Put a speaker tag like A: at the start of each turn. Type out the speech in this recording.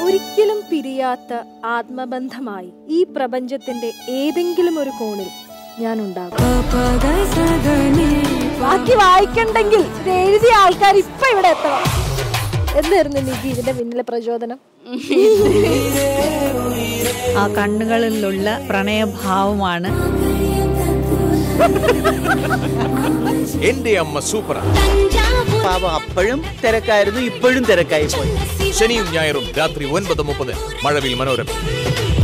A: ഒരിക്കലും പിരിയാത്ത ആത്മബന്ധമായി ഈ പ്രപഞ്ചത്തിന്റെ ഏതെങ്കിലും ഒരു കോണിൽ ഞാൻ ഉണ്ടാകും ബാക്കി വായിക്കണ്ടെങ്കിൽ ഇത് എഴുതിയ ആൾക്കാർ ഇപ്പൊ ഇവിടെ എത്തണം എന്തായിരുന്നു നിധി ഇതിന്റെ പിന്നിലെ പ്രചോദനം
B: ആ കണ്ണുകളിലുള്ള പ്രണയഭാവമാണ്
C: എന്റെ അമ്മ സൂപ്പറാ
D: പാവം അപ്പോഴും തിരക്കായിരുന്നു ഇപ്പോഴും തിരക്കായി പോയി
C: ശനിയും ഞായറും രാത്രി ഒൻപത് മുപ്പത് മഴവിൽ മനോരമ